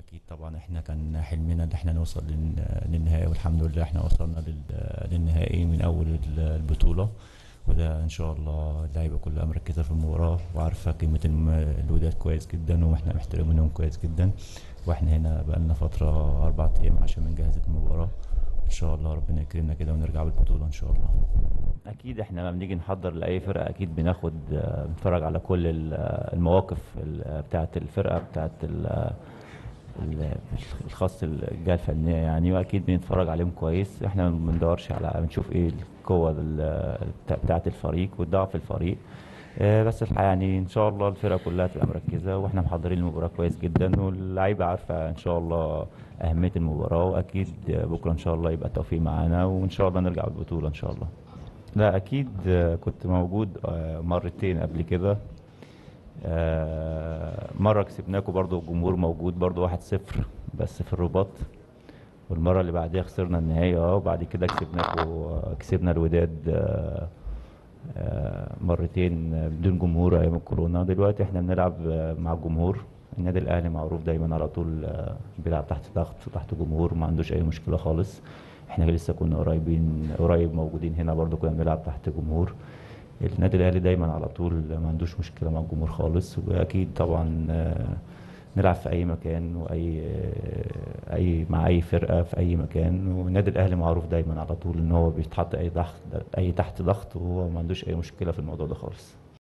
اكيد طبعا احنا كان حلمنا ان احنا نوصل لل- للنهائي والحمد لله احنا وصلنا لل- للنهائي من اول ال- البطوله وده ان شاء الله اللعيبه كلها مركزه في المباراه وعارفه قيمه الم- الوداد كويس جدا واحنا محترمينهم كويس جدا واحنا هنا بقالنا فتره اربع ايام عشان بنجهز المباراه ان شاء الله ربنا يكرمنا كده ونرجع بالبطوله ان شاء الله اكيد احنا لما بنيجي نحضر لاي فرقه اكيد بناخد آه، بنتفرج على كل ال- آه، المواقف ال- بتاعه الفرقه بتاعه ال- ال- الخاص الجهه الفنيه يعني واكيد بنتفرج عليهم كويس احنا ما بندورش على بنشوف ايه القوه ال- بتاع- بتاعه الفريق والضعف الفريق آه، بس الحقيقه يعني ان شاء الله الفرقه كلها تبقى مركزه واحنا محضرين المباراه كويس جدا واللعيبه عارفه ان شاء الله اهميه المباراه واكيد بكره ان شاء الله يبقى التوفيق معانا وان شاء الله نرجع بالبطوله ان شاء الله لا اكيد آه، كنت موجود آه، مرتين قبل كده آه، مره كسبناكوا برضو الجمهور موجود برضو واحد صفر بس في الرباط والمره اللي بعديها خسرنا النهائي اه وبعد كده كسبناكوا آه، كسبنا الوداد آه، آه، مرتين آه، بدون جمهور ايام الكورونا دلوقتي احنا بنلعب آه، مع الجمهور النادي الاهلي معروف دايما على طول آه، بيلعب تحت ضغط وتحت جمهور ما عندوش اي مشكله خالص احنا لسه كنا قريبين قريب موجودين هنا برضو كنا بنلعب تحت جمهور النادي الاهلي دايما على طول ما عندوش مشكله مع الجمهور خالص واكيد طبعا آه، نلعب في اي مكان واي آه، اي مع اي فرقه في اي مكان والنادي الاهلي معروف دايما على طول ان هو بيتحط اي ضغط اي تحت ضغط وهو ما عندوش اي مشكله في الموضوع ده خالص